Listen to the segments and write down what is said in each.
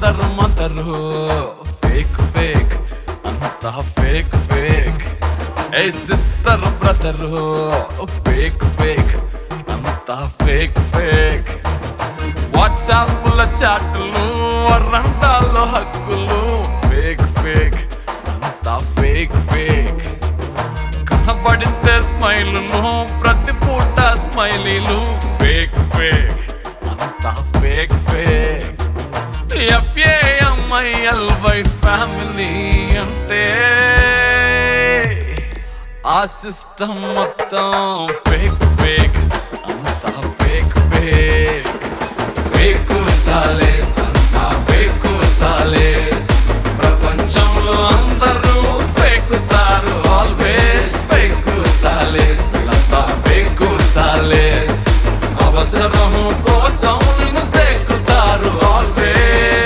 అందరు మందరు fake fake అంతా ఫేక్ ఫేక్ ఏ సిస్టర్ బ్రదరు ఫేక్ ఫేక్ అంతా ఫేక్ ఫేక్ వాట్సాప్ల చాట్లు వరండాలో హక్కులు ఫేక్ ఫేక్ అంతా ఫేక్ ఫేక్ కనబడితే స్మైలులు ప్రతి పూట స్మైలీలు ఫేక్ ఫేక్ అంతా ఫేక్ ఫేక్ ఎఫ్ఏఎంఐఎల్వై ఫ్యామిలీ అంటే ఆ సిస్టమ్ మొత్తం ఫేక్ ఫేక్ అంతా ఫేక్ ఫేక్ ఫేక్ సాలేస్ అంతా ఫేక్ సాలేస్ ప్రపంచంలో అందరూ ఫేకుతారు ఆల్వేస్ ఫేక్ సాలేస్ వీళ్ళంతా ఫేక్ సాలేస్ అవసరం కోసం నిన్ను ఫేకుతారు ఆల్వేస్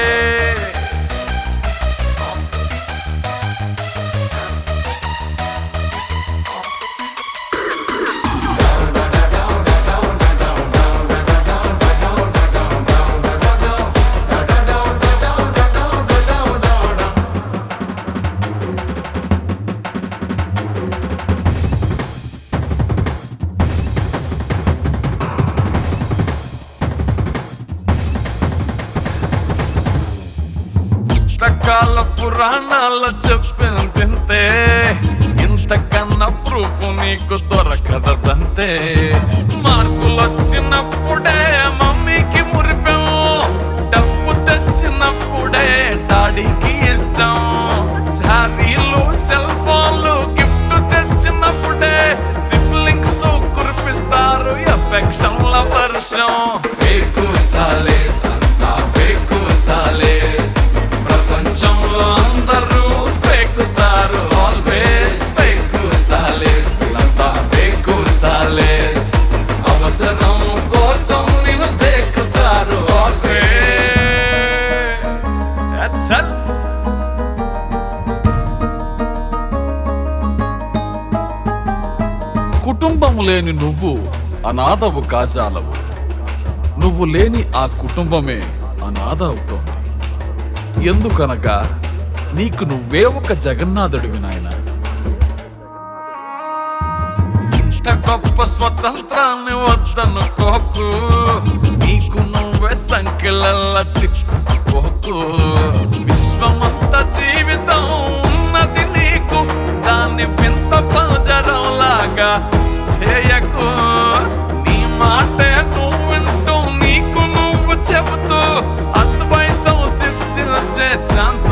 పుస్తకాల పురాణాల చెప్పిన తింతే ఇంతకన్నా ప్రూఫ్ నీకు దొరకదంతే మార్కులు వచ్చినప్పుడే మమ్మీకి మురిపాము డబ్బు తెచ్చినప్పుడే డాడీకి ఇష్టం శారీలు సెల్ ఫోన్లు గిఫ్ట్ తెచ్చినప్పుడే సిబ్లింగ్స్ కురిపిస్తారు ఎఫెక్షన్ల వర్షం ఫేకు సాలేస్ అంతా ఫేకు సాలేస్ ప్రపంచంలో అందరూ ఫేకుతారు ఆల్వేస్ ఫేకు సాలేస్ వీళ్ళంతా ఫేకు సాలేస్ అవసరం కోసం నేను దేకుతారు ఆల్వేస్ That's it. కుటుంబం లేని నువ్వు అనాథవు కాజాలవు నువ్వు లేని ఆ కుటుంబమే అనాథ అవుతోంది ఎందుకనగా నీకు నువ్వే ఒక జగన్నాథుడివి నాయన ఇంత గొప్ప స్వతంత్రాన్ని వద్దనుకోకు నీకు నువ్వే సంఖ్యలల్లా చిక్కుకోకు విశ్వమంత జీవితం ఉన్నది నీకు దాన్ని వింత పంజరంలాగా చేయకు నీ మాటే నువ్వు వింటూ నీకు నువ్వు చెబుతూ అద్వైతం సిద్ధించే ఛాన్స్